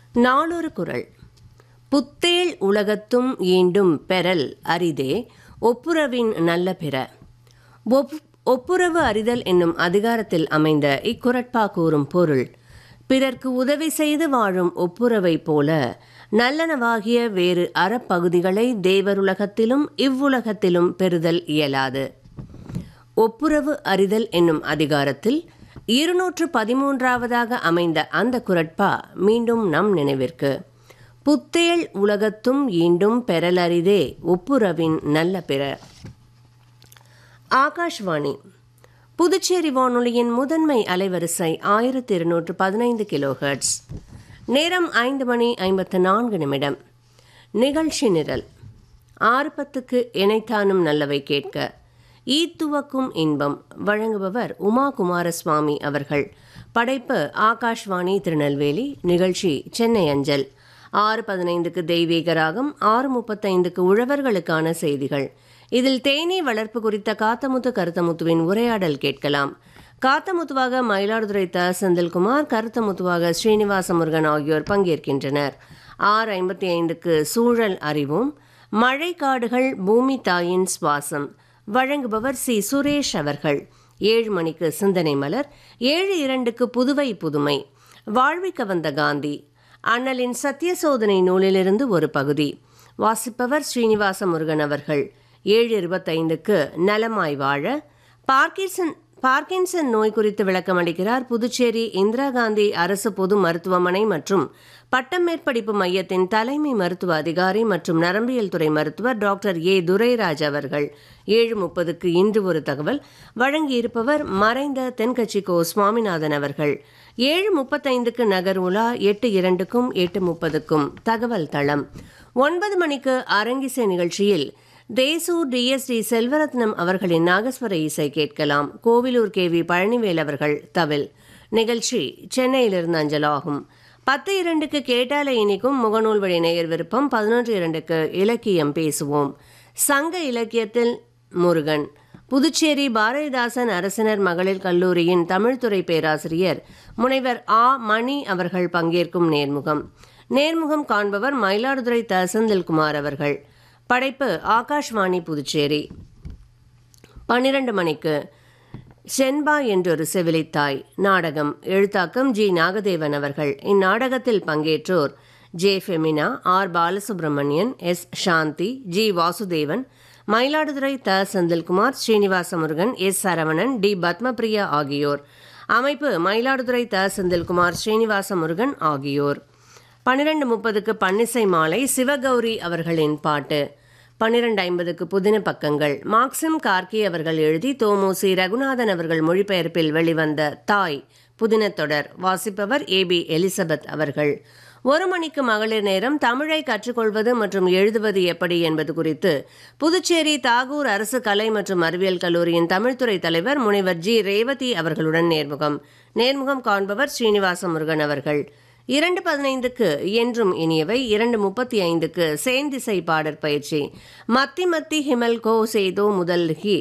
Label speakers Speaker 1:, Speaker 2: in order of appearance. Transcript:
Speaker 1: நாளொரு குறள் புத்தேள் உலகத்தும் ஈண்டும் பெறல் அரிதே ஒப்புரவின் நல்ல பிற ஒப்- ஒப்புரவு அறிதல் என்னும் அதிகாரத்தில் அமைந்த இக்குறட்பா கூறும் பொருள் பிறர்க்கு உதவி செய்து வாழும் ஒப்புரவைப் போல நல்லனவாகிய வேறு அறப்பகுதிகளை தேவருலகத்திலும் இவ்வுலகத்திலும் பெறுதல் இயலாது ஒப்புரவு அறிதல் என்னும் அதிகாரத்தில் இருநூற்று பதிமூன்றாவதாக அமைந்த அந்த குரட்பா மீண்டும் நம் நினைவிற்கு புத்தேள் உலகத்தும் ஈண்டும் பெறலரிதே ஒப்புரவின் நல்ல பிற ஆகாஷ்வாணி புதுச்சேரி வானொலியின் முதன்மை அலைவரிசை ஆயிரத்தி இருநூற்று பதினைந்து கிலோஹெர்ட்ஸ் நேரம் ஐந்து மணி ஐம்பத்து நான்கு நிமிடம் நிகழ்ச்சி நிரல் ஆறு பத்துக்கு இணைத்தானும் நல்லவை கேட்க ஈத்துவக்கும் இன்பம் வழங்குபவர் உமா குமாரசுவாமி அவர்கள் படைப்பு ஆகாஷ்வாணி திருநெல்வேலி நிகழ்ச்சி சென்னை அஞ்சல் ஆறு பதினைந்துக்கு தெய்வீக ராகம் ஆறு முப்பத்தைந்துக்கு உழவர்களுக்கான செய்திகள் இதில் தேனீ வளர்ப்பு குறித்த காத்தமுத்து கருத்தமுத்துவின் உரையாடல் கேட்கலாம் காத்தமுத்துவாக மயிலாடுதுறை த செந்தில்குமார் கருத்தமுத்துவாக ஸ்ரீனிவாச முருகன் ஆகியோர் பங்கேற்கின்றனர் ஆறு ஐம்பத்தி ஐந்துக்கு சூழல் அறிவோம் மழைக்காடுகள் பூமி தாயின் சுவாசம் வழங்குபவர் சி சுரேஷ் அவர்கள் ஏழு மணிக்கு சிந்தனை மலர் ஏழு இரண்டுக்கு புதுவை புதுமை வாழ்விக்க வந்த காந்தி அண்ணலின் சத்திய சோதனை நூலிலிருந்து ஒரு பகுதி வாசிப்பவர் ஸ்ரீனிவாச முருகன் அவர்கள் ஏழு இருபத்தைந்துக்கு நலமாய் வாழ பார்க்கின்சன் பார்க்கின்சன் நோய் குறித்து விளக்கம் அளிக்கிறார் புதுச்சேரி இந்திரா காந்தி அரசு பொது மருத்துவமனை மற்றும் பட்டம் மேற்படிப்பு மையத்தின் தலைமை மருத்துவ அதிகாரி மற்றும் நரம்பியல் துறை மருத்துவர் டாக்டர் ஏ துரைராஜ் அவர்கள் ஏழு முப்பதுக்கு இன்று ஒரு தகவல் வழங்கியிருப்பவர் மறைந்த தென்கட்சி கோ சுவாமிநாதன் அவர்கள் ஏழு முப்பத்தைந்துக்கு நகர் உலா எட்டு இரண்டுக்கும் எட்டு முப்பதுக்கும் தகவல் தளம் ஒன்பது மணிக்கு அரங்கிசை நிகழ்ச்சியில் தேசூர் டிஎஸ்டி செல்வரத்னம் அவர்களின் நாகஸ்வர இசை கேட்கலாம் கோவிலூர் கே வி பழனிவேல் அவர்கள் தவில் நிகழ்ச்சி சென்னையிலிருந்து அஞ்சலாகும் பத்து இரண்டுக்கு கேட்டால இனிக்கும் முகநூல் வழி நேயர் விருப்பம் பதினொன்று இரண்டுக்கு இலக்கியம் பேசுவோம் சங்க இலக்கியத்தில் முருகன் புதுச்சேரி பாரதிதாசன் அரசினர் மகளிர் கல்லூரியின் தமிழ்துறை பேராசிரியர் முனைவர் ஆ மணி அவர்கள் பங்கேற்கும் நேர்முகம் நேர்முகம் காண்பவர் மயிலாடுதுறை த செந்தில்குமார் அவர்கள் படைப்பு ஆகாஷ்வாணி புதுச்சேரி பன்னிரண்டு மணிக்கு சென்பா என்றொரு செவிலித்தாய் நாடகம் எழுத்தாக்கம் ஜி நாகதேவன் அவர்கள் இந்நாடகத்தில் பங்கேற்றோர் J Femina R Balasubramanian S Shanthi G Vasudevan Mayiladuthurai த செந்தில்குமார் ஸ்ரீனிவாச முருகன் எஸ் சரவணன் டி பத்மபிரியா ஆகியோர் அமைப்பு மயிலாடுதுறை த செந்தில்குமார் ஸ்ரீனிவாச முருகன் ஆகியோர் பன்னிரண்டு முப்பதுக்கு பன்னிசை மாலை சிவகௌரி அவர்களின் பாட்டு பன்னிரண்டு ஐம்பதுக்கு புதின பக்கங்கள் மார்க்சிம் கார்கி அவர்கள் எழுதி தோமோசி ரகுநாதன் அவர்கள் மொழிபெயர்ப்பில் வெளிவந்த தாய் புதின தொடர் வாசிப்பவர் ஏ பி எலிசபெத் அவர்கள் ஒரு மணிக்கு மகளிர் நேரம் தமிழை கற்றுக்கொள்வது மற்றும் எழுதுவது எப்படி என்பது குறித்து புதுச்சேரி தாகூர் அரசு கலை மற்றும் அறிவியல் கல்லூரியின் தமிழ்துறை தலைவர் முனைவர் ஜி ரேவதி அவர்களுடன் நேர்முகம் நேர்முகம் காண்பவர் ஸ்ரீனிவாச முருகன் அவர்கள் இரண்டு பதினைந்துக்கு என்றும் இனியவை இரண்டு முப்பத்தி ஐந்துக்கு சேந்திசை பாடற் பயிற்சி மத்தி மத்தி ஹிமல் கோ சேதோ முதல் ஹி